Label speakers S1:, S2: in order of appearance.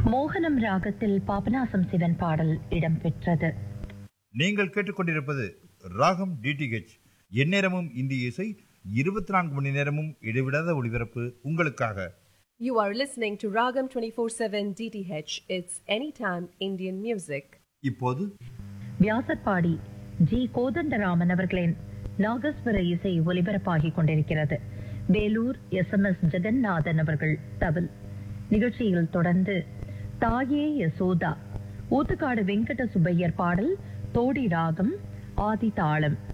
S1: மோகனம் ராகத்தில் பாபநாசம் சிவன் பாடல் இடம்பெற்றது
S2: நீங்கள் கேட்டுக்கொண்டிருப்பது ராகம் டிடிஹெச் எந்நேரமும் இந்திய இசை இருபத்தி நான்கு மணி நேரமும் இடைவிடாத ஒளிபரப்பு உங்களுக்காக
S3: You are listening to Ragam 24/7 DTH. It's anytime Indian music.
S2: இப்போது
S1: வியாசர்பாடி ஜி கோதண்டராமன் அவர்களின் நாகஸ்வர இசை ஒலிபரப்பாகிக் கொண்டிருக்கிறது Vellore S M S Jeganathan அவர்கள் தவில் நிகழ்ச்சியில் தொடர்ந்து தாயே யசோதா ஊத்துக்காடு வெங்கட சுப்பையர் பாடல் தோடி ராகம் ஆதி தாளம்